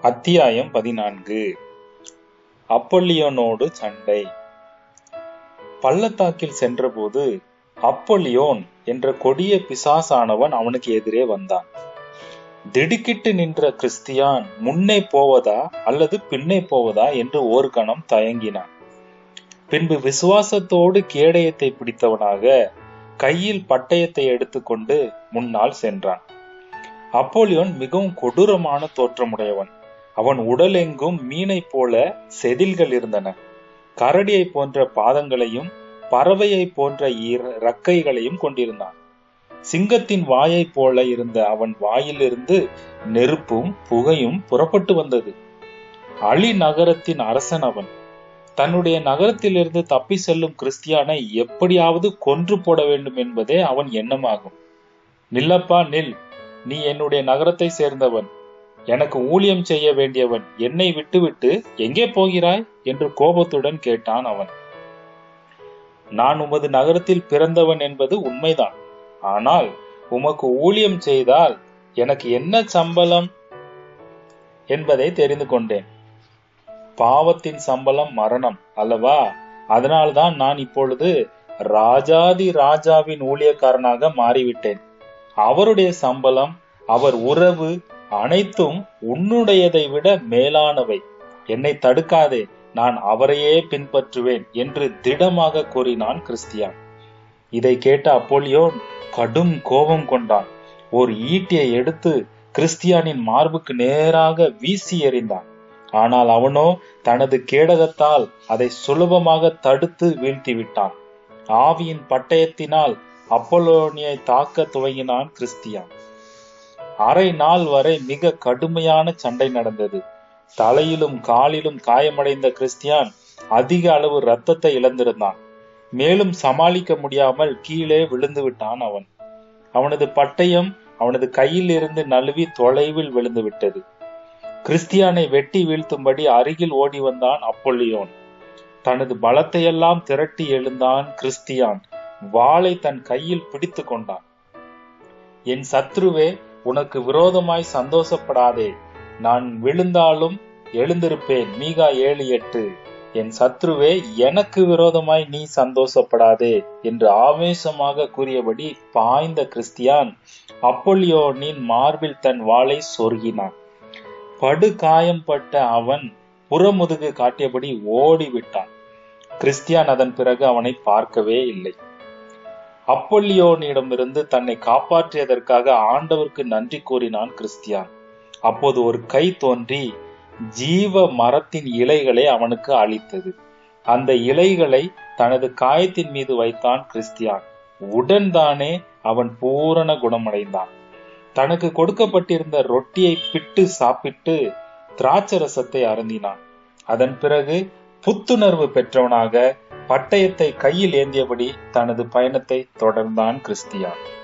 அத்தியாயம் பதினான்கு அப்பொல்லியோனோடு சண்டை பள்ளத்தாக்கில் சென்றபோது அப்பொல்லியோன் என்ற கொடிய பிசாசானவன் அவனுக்கு எதிரே வந்தான் திடுக்கிட்டு நின்ற கிறிஸ்தியான் முன்னே போவதா அல்லது பின்னே போவதா என்று ஒரு கணம் தயங்கினான் பின்பு விசுவாசத்தோடு கேடயத்தை பிடித்தவனாக கையில் பட்டயத்தை எடுத்துக்கொண்டு முன்னால் சென்றான் அப்போலியோன் மிகவும் கொடூரமான தோற்றமுடையவன் அவன் உடல் எங்கும் மீனைப் போல செதில்கள் இருந்தன கரடியை போன்ற பாதங்களையும் பறவையை போன்ற ரக்கைகளையும் கொண்டிருந்தான் சிங்கத்தின் வாயைப் போல இருந்த அவன் வாயிலிருந்து நெருப்பும் புகையும் புறப்பட்டு வந்தது அலி நகரத்தின் அரசன் அவன் தன்னுடைய நகரத்திலிருந்து தப்பி செல்லும் கிறிஸ்தியானை எப்படியாவது கொன்று போட வேண்டும் என்பதே அவன் எண்ணமாகும் நில்லப்பா நில் நீ என்னுடைய நகரத்தை சேர்ந்தவன் எனக்கு ஊழியம் செய்ய வேண்டியவன் என்னை விட்டுவிட்டு எங்கே போகிறாய் என்று கோபத்துடன் கேட்டான் அவன் நான் உமது நகரத்தில் பிறந்தவன் என்பது உண்மைதான் ஆனால் உமக்கு ஊழியம் செய்தால் எனக்கு என்ன சம்பளம் என்பதை தெரிந்து கொண்டேன் பாவத்தின் சம்பளம் மரணம் அல்லவா அதனால்தான் நான் இப்பொழுது ராஜாதி ராஜாவின் ஊழியக்காரனாக மாறிவிட்டேன் அவருடைய சம்பளம் அவர் உறவு அனைத்தும் உன்னுடையதை விட மேலானவை என்னை தடுக்காதே நான் அவரையே பின்பற்றுவேன் என்று திடமாக கூறினான் கிறிஸ்தியான் இதை கேட்ட அப்போலியோன் கடும் கோபம் கொண்டான் ஒரு ஈட்டியை எடுத்து கிறிஸ்தியானின் மார்புக்கு நேராக வீசி எறிந்தான் ஆனால் அவனோ தனது கேடகத்தால் அதை சுலபமாக தடுத்து வீழ்த்தி விட்டான் ஆவியின் பட்டயத்தினால் அப்போலோனியை தாக்க துவங்கினான் கிறிஸ்தியான் அரை நாள் வரை மிக கடுமையான சண்டை நடந்தது தலையிலும் காலிலும் காயமடைந்த கிறிஸ்தியான் அதிக அளவு ரத்தத்தை இழந்திருந்தான் மேலும் சமாளிக்க முடியாமல் கீழே விழுந்து விட்டான் அவன் அவனது பட்டயம் அவனது கையில் இருந்து நழுவி தொலைவில் விழுந்து விட்டது கிறிஸ்தியானை வெட்டி வீழ்த்தும்படி அருகில் ஓடி வந்தான் அப்பொல்லியோன் தனது பலத்தையெல்லாம் திரட்டி எழுந்தான் கிறிஸ்தியான் வாளை தன் கையில் பிடித்து கொண்டான் என் சத்ருவே உனக்கு விரோதமாய் சந்தோஷப்படாதே நான் விழுந்தாலும் எழுந்திருப்பேன் மீகா ஏழு எட்டு என் சத்ருவே எனக்கு விரோதமாய் நீ சந்தோஷப்படாதே என்று ஆவேசமாக கூறியபடி பாய்ந்த கிறிஸ்தியான் அப்பொல்லியோனின் மார்பில் தன் வாளை சொருகினான் படு காயம்பட்ட அவன் புறமுதுகு காட்டியபடி ஓடிவிட்டான் கிறிஸ்தியான் அதன் பிறகு அவனை பார்க்கவே இல்லை அப்பொல்லியோனிடமிருந்து தன்னை காப்பாற்றியதற்காக ஆண்டவருக்கு நன்றி கூறினான் கிறிஸ்தியான் அப்போது ஒரு கை தோன்றி ஜீவ மரத்தின் இலைகளை அவனுக்கு அளித்தது அந்த இலைகளை தனது காயத்தின் மீது வைத்தான் கிறிஸ்தியான் உடன் தானே அவன் பூரண குணமடைந்தான் தனக்கு கொடுக்கப்பட்டிருந்த ரொட்டியை பிட்டு சாப்பிட்டு திராட்சரசத்தை அருந்தினான் அதன் பிறகு புத்துணர்வு பெற்றவனாக பட்டயத்தை கையில் ஏந்தியபடி தனது பயணத்தை தொடர்ந்தான் கிறிஸ்தியான்